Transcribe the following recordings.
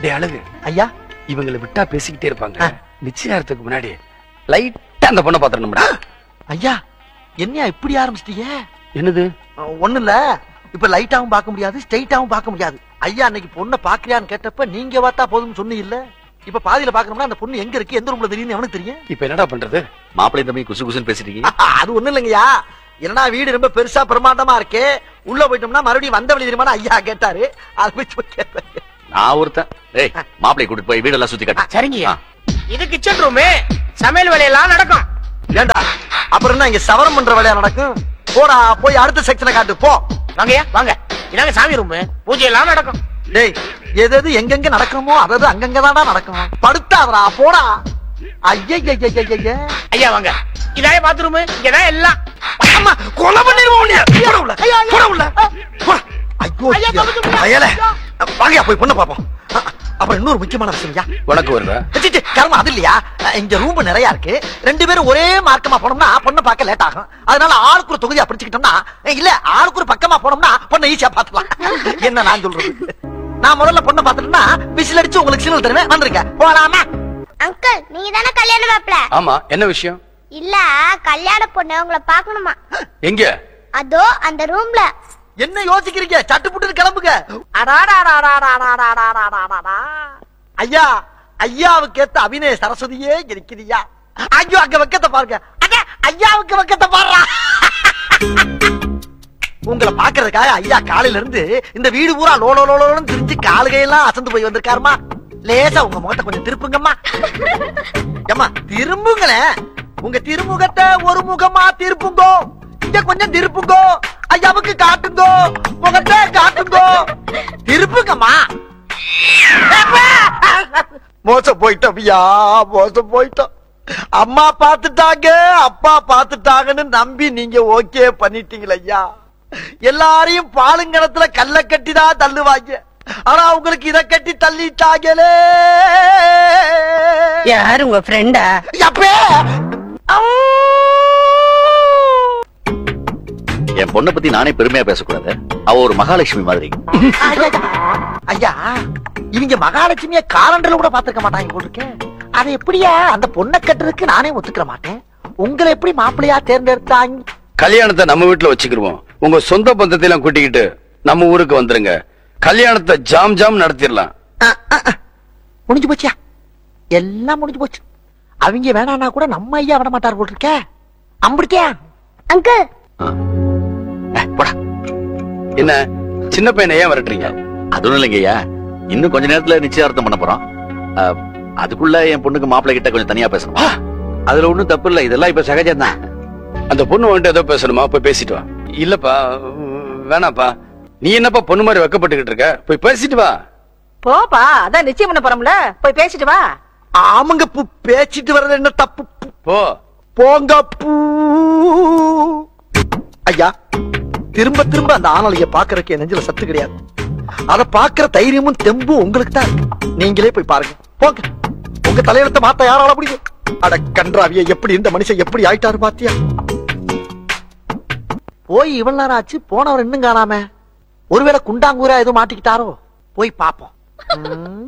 டேய் அழகு ஐயா இவங்களை விட்டா பேசிக்கிட்டே இருப்பாங்க ஆ. நிச்சயார்த்தத்துக்கு முன்னாடி லைட்டா அந்த பொண்ணை பாத்துறணும்டா ஐயா என்னையா இப்படி ஆரம்பிச்சிட்டீங்க என்னது ஒண்ணு இல்ல இப்ப லைட்டாவும் பார்க்க முடியாது ஸ்ட்ரைட்டாவும் பார்க்க முடியாது ஐயா அன்னைக்கு பொண்ணை பாக்குறியான்னு கேட்டப்ப நீங்க பார்த்தா போதும்னு சொன்னீங்கல்ல இப்ப பாதியில பாக்கணும்னா அந்த பொண்ணு எங்க இருக்கு எந்த ரூம்ல தெரியும்னு அவனுக்கு தெரியும் இப்ப என்னடா பண்றது மாப்பிள்ளை தம்பி குசு குசுன்னு பேசிட்டீங்க அது ஒண்ணு இல்லைங்கய்யா என்னடா வீடு ரொம்ப பெருசா பிரமாண்டமா இருக்கு உள்ள போயிட்டோம்னா மறுபடியும் வந்த வழி தெரியுமா ஐயா கேட்டாரு அதை வச்சு போய் கேட்பேன். நான் ஒருத்தன் ஏய் மாப்பிள்ளை கூட்டிட்டு போய் வீடெல்லாம் சுத்தி காட்டு சரிங்கய்யா ஆ. இது கிச்சன் ரூமு சமையல் வேலையெல்லாம் நடக்கும் ஏண்டா அப்புறம் என்ன இங்க சவரம் பண்ற வேலையா நடக்கும் போடா போய் அடுத்த செக்ஷனை காட்டு போ வாங்கய்யா வாங்க இதாங்க சாமி ரூமு பூஜை எல்லாம் நடக்கும் டேய் எது எது எங்கெங்க நடக்கணுமோ அதது அங்கங்கதான்டா நடக்கும் படுத்தாதடா போடா ஐயய்யய்யய்யய்ய ஐயா வாங்க இதாய பாத்ரூமு இங்கதான் எல்லாம் அம்மா கொலை பண்ணிடுவோம் உன்னைய. போடா உள்ள போடா உள்ள போடா. ஐயோ ஐயா, கவுத்து விடுங்க. அயல வாங்கயா போய் பொண்ணு பாப்போம் அ- அப்புறம் இன்னொரு முக்கியமான விஷயம்யா உனக்கு வருதா சிச்சி, கர்மம் அது இல்லையா இங்க ரூம் நிறைய இருக்கு ரெண்டு பேரும் ஒரே மார்க்கமா போனோம்னா பொண்ணை பார்க்க லேட் ஆகும் அதனால ஆளுக்கு ஒரு தொகுதியா பிரிச்சுக்கிட்டோம்னா இல்ல ஆளுக்கு ஒரு பக்கமா போனோம்னா பொண்ணை ஈஸியா பாத்துலாம் என்ன நான் சொல்றது நான் முதல்ல பொண்ணை பாத்துட்டேன்னா விசில் அடிச்சு உங்களுக்கு சிக்னல் தருவேன் வந்துருங்க போலாமா அங்கிள் நீங்க தானே கல்யாண மாப்பிள ஆமா என்ன விஷயம் இல்ல கல்யாண பொண்ணு உங்களை பாக்கணுமா எங்க அதோ அந்த ரூம்ல என்ன யோசிக்கிறீங்க சட்டு புட்டு கிளம்புங்க ஐயா ஐயாவுக்கு ஏத்த அபிநய சரஸ்வதியே இருக்கிறியா ஐயோ அங்க வெக்கத்தை பாருங்க அங்க ஐயாவுக்கு வெக்கத்தை பாடுறா உங்களை பாக்குறதுக்காக ஐயா காலையில இருந்து இந்த வீடு பூரா லோலோ லோலோன்னு திரிஞ்சு காலுகையெல்லாம் அசந்து போய் வந்திருக்காருமா லேசா உங்க முகத்தை கொஞ்சம் திருப்புங்கம்மா ஏம்மா திரும்புங்களேன் உங்க திருமுகத்தை ஒரு முகமா திருப்புங்கோ இங்க கொஞ்சம் திருப்புங்கோ ஐயாவுக்கு காட்டுங்கோ முகத்தை காட்டுங்கோ திருப்புங்கம்மா மோசம் போயிட்டோம் ஐயா மோசம் போயிட்டோம் அம்மா பாத்துட்டாங்க அப்பா பாத்துட்டாங்கன்னு நம்பி நீங்க ஓகே பண்ணிட்டீங்களா ஐயா எல்லாரையும் பாலுங்கணத்துல கல்ல கட்டி தான் தள்ளுவாங்க ஆனா உங்களுக்கு இத கட்டி தள்ளிட்டாங்களே யாரு உங்க ஃப்ரெண்டா அப்பே என் பொண்ணை பத்தி நானே பெருமையா பேசக்கூடாது அவ ஒரு மகாலட்சுமி மாதிரி ஐயா இவங்க மகாலட்சுமிய காலண்டர்ல கூட பாத்துக்க மாட்டாங்க போல இருக்கே அதை எப்படியா அந்த பொண்ணை கட்டுறதுக்கு நானே ஒத்துக்கிற மாட்டேன் உங்களை எப்படி மாப்பிள்ளையா தேர்ந்தெடுத்தாங்க கல்யாணத்தை நம்ம வீட்டுல வச்சுக்கிருவோம் உங்க சொந்த பந்தத்தை எல்லாம் கூட்டிக்கிட்டு நம்ம ஊருக்கு வந்துருங்க கல்யாணத்தை ஜாம் ஜாம் நடத்திடலாம் அஹ், அஹ், அஹ். முடிஞ்சு போச்சியா எல்லாம் முடிஞ்சு போச்சு அவங்க வேணான்னா கூட நம்ம ஐயா விட மாட்டார் போல் இருக்கே அம்பிடிக்கா அங்கிள் ஏய், போடா என்ன சின்ன பையனை ஏன் விரட்டுறீங்க அதுவும் இல்லைங்கய்யா இன்னும் கொஞ்ச நேரத்துல நிச்சயார்த்தம் பண்ண போறோம் அஹ், அதுக்குள்ள என் பொண்ணுக்கு மாப்பிள்ளை கிட்ட கொஞ்சம் தனியா பேசணும் ஆ, அதுல ஒண்ணும் தப்பு இல்ல இதெல்லாம் இப்ப சகஜம் தான் அந்த பொண்ணு வந்துட்டு ஏதோ பேசணுமா போய் பேசிட்டு வா இல்லப்பா வேணாப்பா நீ என்னப்பா பொண்ணு மாதிரி வெக்கப்பட்டுக்கிட்டு இருக்க போய் பேசிட்டு வா போப்பா அதான் நிச்சயம் பண்ண போறோம்ல போய் பேசிட்டு வா ஆமாங்க பூ பேச்சிட்டு வர்றது என்ன தப்பு பூ. போ போங்க பூ ஐயா திரும்ப திரும்ப அந்த ஆணலைய பாக்குறதுக்கு என் நெஞ்சில சத்து கிடையாது அத பாக்குற தைரியமும் தெம்பும் உங்களுக்கு தான் இருக்கு. நீங்களே போய் பாருங்க போங்க உங்க தலையெழுத்த மாத்த யாரால முடியும் அட கன்றாவிய எப்படி இந்த மனுஷன் எப்படி ஆயிட்டாரு பாத்தியா போய் இவ்வளவு நேரம் ஆச்சு போனவர் இன்னும் காணாம ஒருவேளை குண்டாங்கூரா எதுவும் மாட்டிக்கிட்டாரோ போய் பாப்போம் ம்.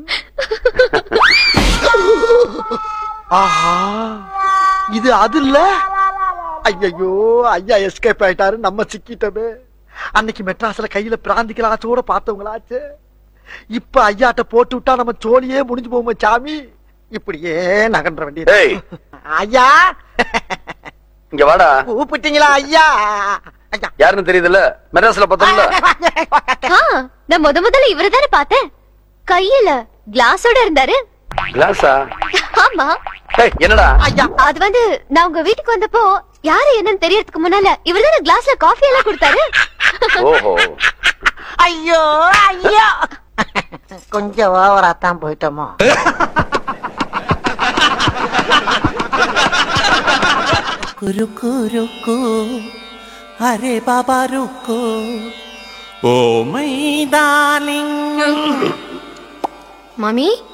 ஆஹா இது அது இல்ல ஐயோ ஐயா எஸ்கேப் ஆயிட்டாரு நம்ம சிக்கிட்டோமே அன்னைக்கு மெட்ராஸ்ல கையில பிராந்திகளாச்சோட பார்த்தவங்களாச்சு இப்ப ஐயாட்ட போட்டு விட்டா நம்ம சோழியே முடிஞ்சு போவோம் சாமி இப்படியே நகன்ற வேண்டியது டேய் ஐயா இங்க வாடா கூப்பிட்டீங்களா ஐயா ஐயா யாருன்னு தெரியுதுல்ல மெட்ராஸ்ல பார்த்தோம்ல ஆ, நான் முத முதல்ல இவரை தானே பார்த்தேன் கையில கிளாஸோட இருந்தாரு கிளாஸா ஆமா டேய் என்னடா ஐயா அது வந்து நான் உங்க வீட்டுக்கு வந்தப்போ யாரு என்னன்னு தெரியறதுக்கு முன்னால இவர் தானே கிளாஸ்ல காஃபி எல்லாம் கொடுத்தாரு ஓஹோ ஐயோ ஐயோ கொஞ்சம் ஓவரா தான் போயிட்டோமோ रुको रुको अरे बाबा रुको ओ मई डार्लिंग மாமி